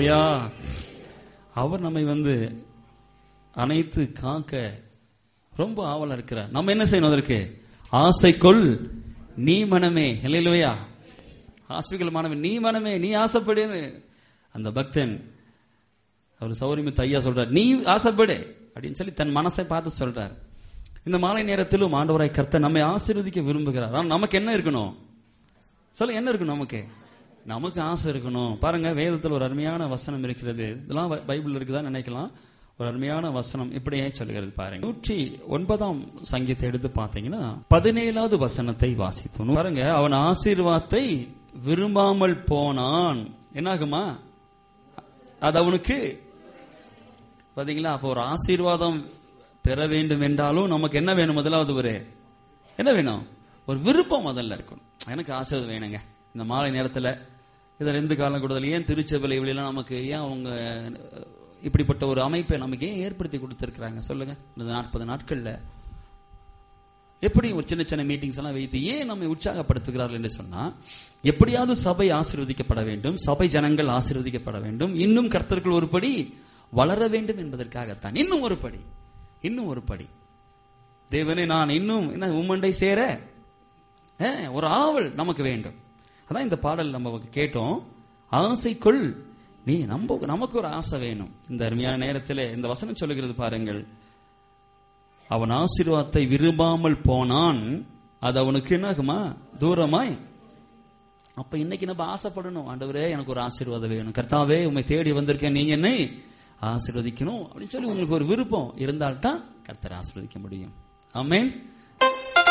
ஹalleluya அவர் நம்மை வந்து அனைத்து காக்க ரொம்ப ஆவலா இருக்கிறார் நம்ம என்ன செய்யணும் அதற்கு ஆசைக்குள் நீ மனமே ஹalleluya ஆஸ்பிகல் மாணவன் நீ மனமே நீ ஆசைப்படுன்னு அந்த பக்தன் அவர் சௌரியமித்து ஐயா சொல்றார் நீ ஆசைப்படு அப்படின்னு சொல்லி தன் மனசை பார்த்து சொல்றார் இந்த மாலை நேரத்திலும் ஆண்டவராய் கர்த்தர் நம்மை ஆசீர்வதிக்க விரும்புகிறார் ஆனா நமக்கு என்ன இருக்கணும் சொல்ல என்ன இருக்கணும் நமக்கு நமக்கு ஆசை இருக்கணும் பாருங்க வேதத்தில் ஒரு அருமையான வசனம் இருக்கிறது இதெல்லாம் பை- பைபிள்ல இருக்குதான்னு நினைக்கலாம் ஒரு அருமையான வசனம் இப்படியே சொல்லுகிறது பாருங்க நூற்றி ஒன்பதாம் சங்கீத்தை எடுத்து பார்த்தீங்கன்னா பதினேழாவது வசனத்தை வாசிப்போம் பாருங்க அவன் ஆசீர்வாதத்தை விரும்பாமல் போனான் என்னாகுமா அது அவனுக்கு பாத்தீங்களா அப்போ ஒரு ஆசீர்வாதம் பெற வேண்டும் என்றாலும் நமக்கு என்ன வேணும் முதலாவது ஒரு என்ன வேணும் ஒரு விருப்பம் முதல்ல இருக்கணும் எனக்கு ஆசீர்வாதம் வேணுங்க இந்த மாலை நேரத்துல இதுல இருந்து காலம் கூடுதல் ஏன் திருச்சபை இவளெல்லாம் நமக்கு ஏன் அவங்க அஹ், இப்படிப்பட்ட ஒரு அமைப்பை நமக்கு ஏன் ஏற்படுத்தி கொடுத்திருக்கிறாங்க சொல்லுங்க இந்த நாற்பது நாட்கள்ல எப்படி ஒரு சின்ன சின்ன மீட்டிங்ஸ் எல்லாம் வைத்து ஏன் நம்மை உற்சாகப்படுத்துகிறார்கள் என்று சொன்னா எப்படியாவது சபை ஆசீர்வதிக்கப்பட வேண்டும் சபை ஜனங்கள் ஆசீர்வதிக்கப்பட வேண்டும் இன்னும் கர்த்தர்கள் ஒரு படி வளர வேண்டும் என்பதற்காகத்தான் இன்னும் ஒரு படி இன்னும் ஒரு படி தேவனே நான் இன்னும் என்ன உம்மண்டை சேர அஹ், ஒரு ஆவல் நமக்கு வேண்டும் அதான் இந்த பாடல் நம்ம கேட்டோம் ஆசைக்குள் நீ நம்ம நமக்கு ஒரு ஆசை வேணும் இந்த அருமையான நேரத்தில் இந்த வசனம் சொல்லுகிறது பாருங்கள் அவன் ஆசீர்வாதத்தை விரும்பாமல் போனான் அது அவனுக்கு என்னாகுமா தூரமாய் அப்ப இன்னைக்கு நம்ம ஆசைப்படணும் ஆண்டவரே எனக்கு ஒரு ஆசீர்வாதம் வேணும் கர்த்தாவே உண்மை தேடி வந்திருக்கேன் நீங்க என்னை ஆசீர்வதிக்கணும் அப்படின்னு சொல்லி உங்களுக்கு ஒரு விருப்பம் இருந்தால்தான் கர்த்தரை ஆசீர்வதிக்க முடியும் ஆமென்